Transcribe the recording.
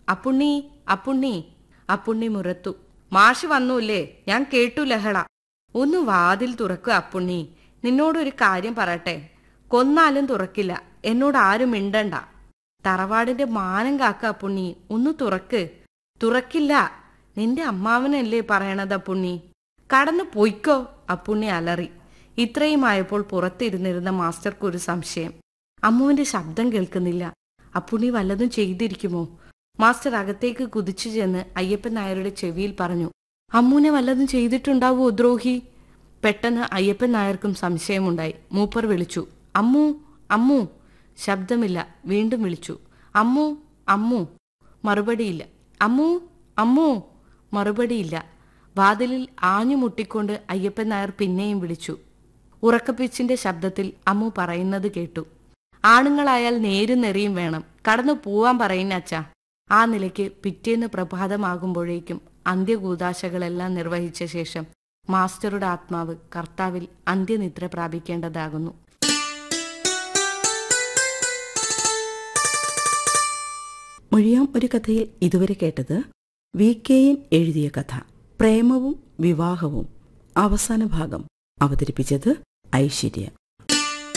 അപ്പുണ്ണി അപ്പുണ്ണി അപ്പുണ്ണി മുരത്തു മാഷ് വന്നൂല്ലേ ഞാൻ കേട്ടു ലഹള ഒന്ന് വാതിൽ തുറക്കുക അപ്പുണ്ണി നിന്നോടൊരു കാര്യം പറയട്ടെ കൊന്നാലും തുറക്കില്ല എന്നോട് ആരും മിണ്ടണ്ട തറവാടിന്റെ മാനം കാക്ക അപ്പുണ്ണി ഒന്ന് തുറക്ക് തുറക്കില്ല നിന്റെ അമ്മാവനല്ലേ പറയണത് അപ്പുണ്ണി കടന്നു പൊയ്ക്കോ അപ്പുണ്ണി അലറി ഇത്രയുമായപ്പോൾ പുറത്തിരുന്നിരുന്ന മാസ്റ്റർക്ക് ഒരു സംശയം അമ്മുവിന്റെ ശബ്ദം കേൾക്കുന്നില്ല അപ്പുണ്ണി വല്ലതും ചെയ്തിരിക്കുമോ മാസ്റ്റർ അകത്തേക്ക് കുതിച്ചു ചെന്ന് അയ്യപ്പൻ നായരുടെ ചെവിയിൽ പറഞ്ഞു അമ്മുവിനെ വല്ലതും ചെയ്തിട്ടുണ്ടാവോ ദ്രോഹി പെട്ടെന്ന് അയ്യപ്പൻ നായർക്കും സംശയമുണ്ടായി മൂപ്പർ വിളിച്ചു അമ്മു അമ്മു ശബ്ദമില്ല വീണ്ടും വിളിച്ചു അമ്മു അമ്മു മറുപടിയില്ല അമ്മു അമ്മു മറുപടിയില്ല വാതിലിൽ ആഞ്ഞു മുട്ടിക്കൊണ്ട് അയ്യപ്പൻ നായർ പിന്നെയും വിളിച്ചു ഉറക്കപ്പിച്ചിന്റെ ശബ്ദത്തിൽ അമ്മു പറയുന്നത് കേട്ടു ആണുങ്ങളായാൽ നേരും നെറിയും വേണം കടന്നു പോവാൻ പറയുന്ന അച്ഛാ ആ നിലയ്ക്ക് പിറ്റേന്ന് പ്രഭാതമാകുമ്പോഴേക്കും അന്ത്യകൂതാശകളെല്ലാം നിർവഹിച്ച ശേഷം മാസ്റ്ററുടെ ആത്മാവ് കർത്താവിൽ അന്ത്യനിദ്ര പ്രാപിക്കേണ്ടതാകുന്നു മൊഴിയാം ഒരു കഥയിൽ ഇതുവരെ കേട്ടത് വി കെയിൻ എഴുതിയ കഥ പ്രേമവും വിവാഹവും അവസാന ഭാഗം അവതരിപ്പിച്ചത് ഐശ്വര്യ